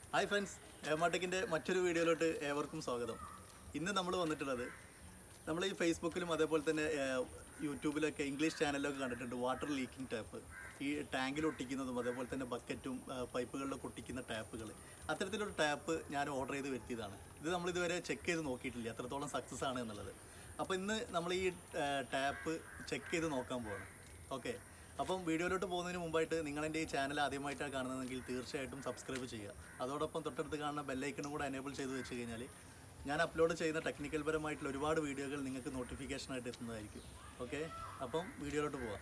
hi friends ഏമാട്ടിക്കിൻ്റെ മറ്റൊരു വീഡിയോയിലോട്ട് ഏവർക്കും സ്വാഗതം ഇന്ന് നമ്മൾ വന്നിട്ടുള്ളത് നമ്മൾ ഈ ഫേസ്ബുക്കിലും അതേപോലെ തന്നെ ഏഹ്, യൂട്യൂബിലൊക്കെ ഇംഗ്ലീഷ് ചാനലിലൊക്കെ കണ്ടിട്ടുണ്ട് വാട്ടർ ലീക്കിംഗ് ടാപ്പ് ഈ ടാങ്കിൽ ഒട്ടിക്കുന്നതും അതേപോലെ തന്നെ ബക്കറ്റും പൈപ്പുകളിലൊക്കെ ഒട്ടിക്കുന്ന ടാപ്പുകൾ അത്തരത്തിലൊരു ടാപ്പ് ഞാൻ ഓർഡർ ചെയ്ത് വരുത്തിയതാണ് ഇത് നമ്മൾ ഇതുവരെ ചെക്ക് ചെയ്ത് നോക്കിയിട്ടില്ല എത്രത്തോളം സക്സസ് ആണ് എന്നുള്ളത് അപ്പോൾ ഇന്ന് നമ്മൾ ഈ ടാപ്പ് ചെക്ക് ചെയ്ത് നോക്കാൻ പോവാണ് ഓക്കെ അപ്പം വീഡിയോയിലോട്ട് പോകുന്നതിന് മുമ്പായിട്ട് നിങ്ങൾ എൻ്റെ ഈ ചാനൽ ആദ്യമായിട്ടാണ് കാണുന്നതെങ്കിൽ തീർച്ചയായിട്ടും സബ്സ്ക്രൈബ് ചെയ്യുക അതോടൊപ്പം തൊട്ടടുത്ത് കാണുന്ന ബെല്ലൈക്കണും കൂടെ എനേബിൾ ചെയ്ത് വെച്ച് കഴിഞ്ഞാൽ ഞാൻ അപ്ലോഡ് ചെയ്യുന്ന ടെക്നിക്കൽ പരമായിട്ടുള്ള ഒരുപാട് വീഡിയോകൾ നിങ്ങൾക്ക് നോട്ടിഫിക്കേഷനായിട്ട് എത്തുന്നതായിരിക്കും ഓക്കെ അപ്പം വീഡിയോയിലോട്ട് പോവാം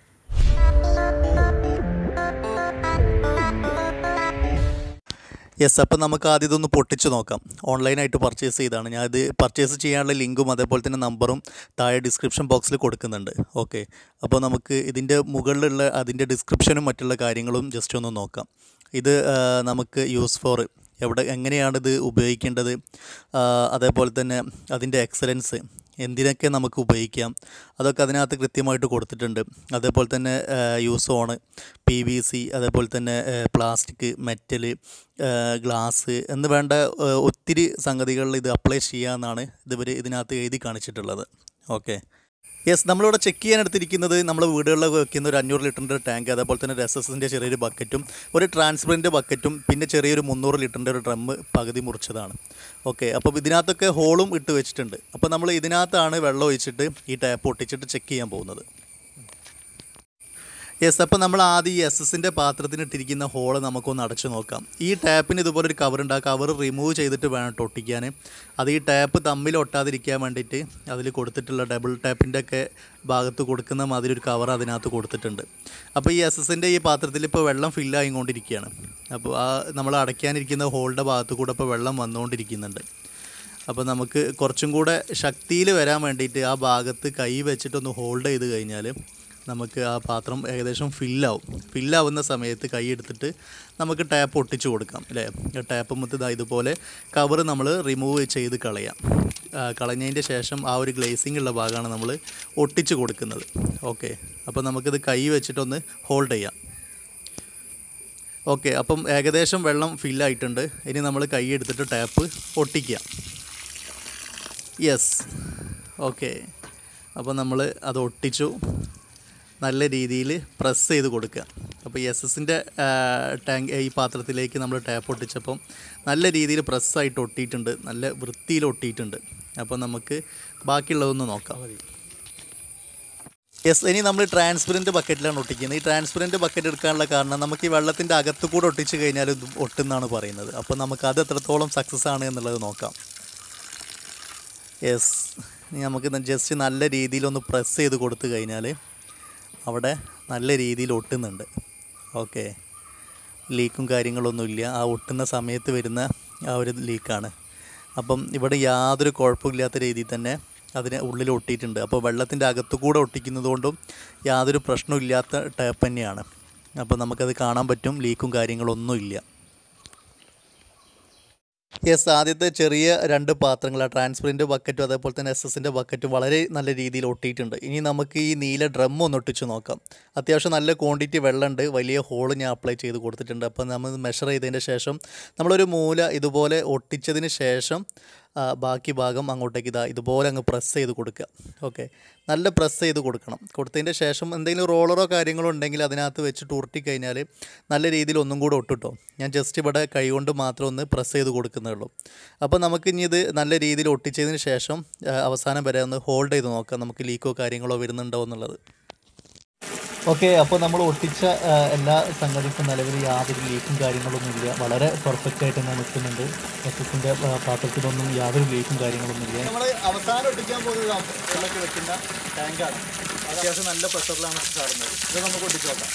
യെസ് അപ്പം നമുക്ക് ആദ്യം ഇതൊന്ന് പൊട്ടിച്ച് നോക്കാം ഓൺലൈനായിട്ട് പർച്ചേസ് ചെയ്താണ് ഞാനിത് പർച്ചേസ് ചെയ്യാനുള്ള ലിങ്കും അതേപോലെ തന്നെ നമ്പറും താഴെ ഡിസ്ക്രിപ്ഷൻ ബോക്സിൽ കൊടുക്കുന്നുണ്ട് ഓക്കെ അപ്പോൾ നമുക്ക് ഇതിൻ്റെ മുകളിലുള്ള അതിൻ്റെ ഡിസ്ക്രിപ്ഷനും മറ്റുള്ള കാര്യങ്ങളും ജസ്റ്റ് ഒന്ന് നോക്കാം ഇത് ആ, നമുക്ക് യൂസ് ഫോർ എവിടെ എങ്ങനെയാണിത് ഉപയോഗിക്കേണ്ടത് ആ, അതേപോലെ തന്നെ അതിൻ്റെ എക്സലൻസ് എന്തിനൊക്കെ നമുക്ക് ഉപയോഗിക്കാം അതൊക്കെ അതിനകത്ത് കൃത്യമായിട്ട് കൊടുത്തിട്ടുണ്ട് അതേപോലെ തന്നെ use on P V C അതേപോലെ തന്നെ പ്ലാസ്റ്റിക് മെറ്റൽ ഗ്ലാസ് എന്ന് വേണ്ട ആ, ഒത്തിരി സംഗതികളിൽ ഇത് അപ്ലൈ ചെയ്യാമെന്നാണ് ഇതുവർ ഇതിനകത്ത് എഴുതി കാണിച്ചിട്ടുള്ളത് ഓക്കെ യെസ് നമ്മളിവിടെ ചെക്ക് ചെയ്യാൻ എടുത്തിരിക്കുന്നത് നമ്മൾ വീടുകളിലൊക്കെ വെക്കുന്ന ഒരു അഞ്ഞൂറ് ലിറ്ററിൻ്റെ ടാങ്ക് അതേപോലെ തന്നെ ഒരു എസ് എസിൻ്റെ ചെറിയൊരു ബക്കറ്റും ഒരു ട്രാൻസ്പെറൻറ്റ് ബക്കറ്റും പിന്നെ ചെറിയൊരു മുന്നൂറ് ലിറ്ററിൻ്റെ ഒരു ഡ്രമ്മ് പകുതി മുറിച്ചതാണ് ഓക്കെ അപ്പോൾ ഇതിനകത്തൊക്കെ ഹോളും ഇട്ട് വെച്ചിട്ടുണ്ട് അപ്പോൾ നമ്മൾ ഇതിനകത്താണ് വെള്ളം ഒഴിച്ചിട്ട് ഈ ടാപ്പ് ഒട്ടിച്ചിട്ട് ചെക്ക് ചെയ്യാൻ പോകുന്നത് യെസ് അപ്പോൾ നമ്മൾ ആദ്യം ഈ എസ് എസിൻ്റെ പാത്രത്തിന് ഇട്ടിരിക്കുന്ന ഹോള് നമുക്കൊന്ന് അടച്ചു നോക്കാം ഈ ടാപ്പിന് ഇതുപോലെ ഒരു കവർ ഉണ്ട് ആ കവർ റിമൂവ് ചെയ്തിട്ട് വേണം ട്ടോ ഒട്ടിക്കാൻ അത് ഈ ടാപ്പ് തമ്മിൽ ഒട്ടാതിരിക്കാൻ വേണ്ടിയിട്ട് അതിൽ കൊടുത്തിട്ടുള്ള ഡബിൾ ടാപ്പിൻ്റെ ഒക്കെ ഭാഗത്ത് കൊടുക്കുന്ന മാതിരി ഒരു കവർ അതിനകത്ത് കൊടുത്തിട്ടുണ്ട് അപ്പോൾ ഈ എസ് എസിൻ്റെ ഈ പാത്രത്തിൽ ഇപ്പോൾ വെള്ളം ഫില്ലായിക്കൊണ്ടിരിക്കുകയാണ് അപ്പോൾ ആ നമ്മൾ അടയ്ക്കാനിരിക്കുന്ന ഹോളിൻ്റെ ഭാഗത്ത് കൂടെ ഇപ്പോൾ വെള്ളം വന്നുകൊണ്ടിരിക്കുന്നുണ്ട് അപ്പോൾ നമുക്ക് കുറച്ചും കൂടെ ശക്തിയിൽ വരാൻ വേണ്ടിയിട്ട് ആ ഭാഗത്ത് കൈ വെച്ചിട്ടൊന്ന് ഹോൾഡ് ചെയ്ത് കഴിഞ്ഞാൽ നമുക്ക് ആ പാത്രം ഏകദേശം ഫില്ലാവും ഫില്ലാവുന്ന സമയത്ത് കൈ എടുത്തിട്ട് നമുക്ക് ടാപ്പ് ഒട്ടിച്ച് കൊടുക്കാം അല്ലേ ടാപ്പ് മൊത്തം ഇതാ ഇതുപോലെ കവർ നമ്മൾ റിമൂവ് ചെയ്ത് കളയാം ആ, കളഞ്ഞതിൻ്റെ ശേഷം ആ ഒരു ഗ്ലേസിംഗ് ഉള്ള ഭാഗമാണ് നമ്മൾ ഒട്ടിച്ച് കൊടുക്കുന്നത് ഓക്കെ അപ്പോൾ നമുക്കിത് കൈ വെച്ചിട്ടൊന്ന് ഹോൾഡ് ചെയ്യാം ഓക്കെ അപ്പം ഏകദേശം വെള്ളം ഫില്ലായിട്ടുണ്ട് ഇനി നമ്മൾ കൈ എടുത്തിട്ട് ടാപ്പ് ഒട്ടിക്കുക യെസ് ഓക്കെ അപ്പോൾ നമ്മൾ അത് ഒട്ടിച്ചു നല്ല രീതിയിൽ പ്രസ് ചെയ്ത് കൊടുക്കുക അപ്പോൾ എസ് എസിൻ്റെ ടാങ്ക് ഈ പാത്രത്തിലേക്ക് നമ്മൾ ടാപ്പ് ഒട്ടിച്ചപ്പം നല്ല രീതിയിൽ പ്രസ്സായിട്ട് ഒട്ടിയിട്ടുണ്ട് നല്ല വൃത്തിയിൽ ഒട്ടിയിട്ടുണ്ട് അപ്പോൾ നമുക്ക് ബാക്കിയുള്ളതൊന്ന് നോക്കാം യെസ് ഇനി നമ്മൾ ട്രാൻസ്പെറൻറ്റ് ബക്കറ്റിലാണ് ഒട്ടിക്കുന്നത് ഈ ട്രാൻസ്പെറൻറ്റ് ബക്കറ്റ് എടുക്കാനുള്ള കാരണം നമുക്ക് ഈ വെള്ളത്തിൻ്റെ അകത്ത് കൂടെ ഒട്ടിച്ച് കഴിഞ്ഞാൽ ഇത് ഒട്ടുന്നാണ് പറയുന്നത് അപ്പോൾ നമുക്ക് അത് എത്രത്തോളം സക്സസ് ആണ് എന്നുള്ളത് നോക്കാം യെസ് ഇനി നമുക്ക് ജസ്റ്റ് നല്ല രീതിയിലൊന്ന് പ്രസ് ചെയ്ത് കൊടുത്തു കഴിഞ്ഞാൽ അവിടെ നല്ല രീതിയിൽ ഒട്ടുന്നുണ്ട് ഓക്കെ ലീക്കും കാര്യങ്ങളൊന്നുമില്ല ആ ഒട്ടുന്ന സമയത്ത് വരുന്ന ആ ഒരു ലീക്കാണ് അപ്പം ഇവിടെ യാതൊരു കുഴപ്പമില്ലാത്ത രീതിയിൽ തന്നെ അതിന് ഉള്ളിൽ ഒട്ടിയിട്ടുണ്ട് അപ്പോൾ വെള്ളത്തിൻ്റെ അകത്തു കൂടെ ഒട്ടിക്കുന്നത് കൊണ്ടും യാതൊരു പ്രശ്നമില്ലാത്ത ടാപ്പ് തന്നെയാണ് അപ്പോൾ നമുക്കത് കാണാൻ പറ്റും ലീക്കും കാര്യങ്ങളൊന്നുമില്ല യെസ് ആദ്യത്തെ ചെറിയ രണ്ട് പാത്രങ്ങൾ ആ ട്രാൻസ്പെറൻറ്റ് ബക്കറ്റും അതേപോലെ തന്നെ എസ് എസിൻ്റെ ബക്കറ്റും വളരെ നല്ല രീതിയിൽ ഒട്ടിയിട്ടുണ്ട് ഇനി നമുക്ക് ഈ നീല ഡ്രം ഒന്ന് ഒട്ടിച്ച് നോക്കാം അത്യാവശ്യം നല്ല ക്വാണ്ടിറ്റി വെള്ളമുണ്ട് വലിയ ഹോള് ഞാൻ അപ്ലൈ ചെയ്ത് കൊടുത്തിട്ടുണ്ട് അപ്പോൾ നമ്മൾ മെഷർ ചെയ്തതിൻ്റെ ശേഷം നമ്മളൊരു മൂല ഇതുപോലെ ഒട്ടിച്ചതിന് ശേഷം ആ, ബാക്കി ഭാഗം അങ്ങോട്ടേക്ക് ഇതാ ഇതുപോലെ അങ്ങ് പ്രസ് ചെയ്ത് കൊടുക്കുക ഓക്കെ നല്ല പ്രസ് ചെയ്ത് കൊടുക്കണം കൊടുത്തതിൻ്റെ ശേഷം എന്തെങ്കിലും റോളറോ കാര്യങ്ങളോ ഉണ്ടെങ്കിൽ അതിനകത്ത് വെച്ചിട്ട് ഉരുട്ടി കഴിഞ്ഞാൽ നല്ല രീതിയിൽ ഒന്നും കൂടെ ഒട്ടിട്ടോ ഞാൻ ജസ്റ്റ് ഇവിടെ കൈ കൊണ്ട് മാത്രം ഒന്ന് പ്രസ് ചെയ്ത് കൊടുക്കുന്നേ ഉള്ളൂ അപ്പോൾ നമുക്ക് ഇനി ഇത് നല്ല രീതിയിൽ ഒട്ടിച്ചതിന് ശേഷം ആ, അവസാനം വരെ ഒന്ന് ഹോൾഡ് ചെയ്ത് നോക്കാം നമുക്ക് ലീക്കോ കാര്യങ്ങളോ വരുന്നുണ്ടോ എന്നുള്ളത് ഓക്കെ അപ്പോൾ നമ്മൾ ഒട്ടിച്ച ആ, എല്ലാ സംഗതിക്കും നിലവിൽ യാതൊരു ലീക്കും കാര്യങ്ങളൊന്നും ഇല്ല വളരെ പെർഫെക്റ്റ് ആയിട്ട് തന്നെ നിൽക്കുന്നുണ്ട് എസ് എസിൻ്റെ പാത്രത്തിലൊന്നും യാതൊരു ലീക്കും കാര്യങ്ങളൊന്നും ഇല്ല നമ്മൾ അവസാനം ഒട്ടിക്കാൻ പോകുന്നത് വെള്ളത്തിൽ വെക്കുന്ന ടാങ്കാണ് അത്യാവശ്യം നല്ല പ്രഷറിലാണ് ചാടുന്നത് ഇത് നമുക്ക് ഒട്ടിച്ച് നോക്കാം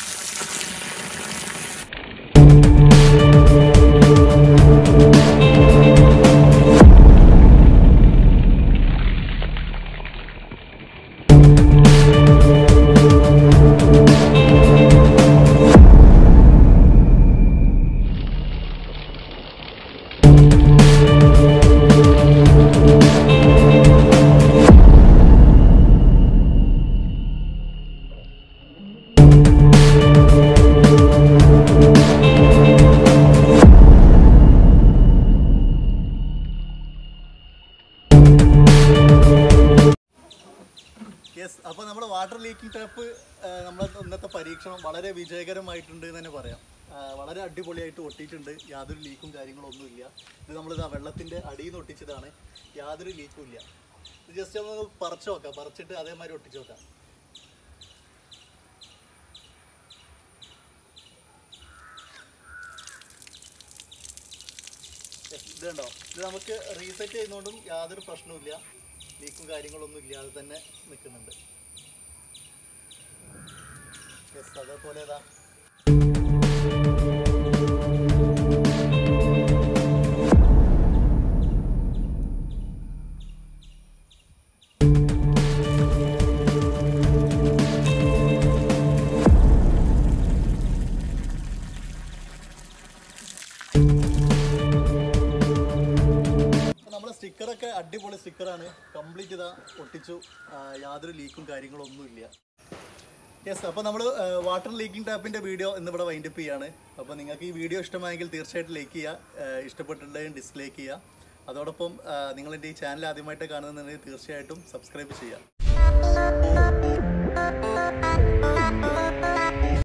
വാട്ടർ ലീക്കിംഗ് ടാപ്പ് നമ്മളെ ഇന്നത്തെ പരീക്ഷണം വളരെ വിജയകരമായിട്ടുണ്ട് എന്ന് തന്നെ പറയാം ആ, വളരെ അടിപൊളിയായിട്ട് ഒട്ടിയിട്ടുണ്ട് യാതൊരു ലീക്കും കാര്യങ്ങളും ഒന്നുമില്ല ഇത് നമ്മളിത് ആ വെള്ളത്തിൻ്റെ അടിയിൽ നിന്ന് ഒട്ടിച്ചതാണ് യാതൊരു ലീക്കും ഇല്ല ഇത് ജസ്റ്റ് ഒന്ന് പറിച്ചു നോക്കാം പറിച്ചിട്ട് അതേമാതിരി ഒട്ടിച്ച് നോക്കാം ഇത് കണ്ടോ ഇത് നമുക്ക് റീസെറ്റ് ചെയ്യുന്നതുകൊണ്ടും യാതൊരു പ്രശ്നവുമില്ല ലീക്കും കാര്യങ്ങളൊന്നും ഇല്ലാതെ തന്നെ നിൽക്കുന്നുണ്ട് യെസ് അതേപോലെ ഏതാ അപ്പോൾ നമ്മുടെ സ്റ്റിക്കറൊക്കെ അടിപൊളി സ്റ്റിക്കറാണ് കംപ്ലീറ്റ് ഇതാ ഒട്ടിച്ചു ആ, യാതൊരു ലീക്കും കാര്യങ്ങളും ഒന്നുമില്ല യെസ് അപ്പോൾ നമ്മൾ വാട്ടർ ലീക്കിംഗ് ടാപ്പിൻ്റെ വീഡിയോ ഇന്നിവിടെ വൈൻഡപ്പ് ചെയ്യാണ് അപ്പോൾ നിങ്ങൾക്ക് ഈ വീഡിയോ ഇഷ്ടമായെങ്കിൽ തീർച്ചയായിട്ടും ലൈക്ക് ചെയ്യുക ആ, ഇഷ്ടപ്പെട്ടിട്ടുണ്ടെങ്കിൽ ഡിസ്ലൈക്ക് ചെയ്യുക അതോടൊപ്പം ആ, നിങ്ങൾ എൻ്റെ ഈ ചാനൽ ആദ്യമായിട്ട് കാണുന്നുണ്ടെങ്കിൽ തീർച്ചയായിട്ടും സബ്സ്ക്രൈബ് ചെയ്യുക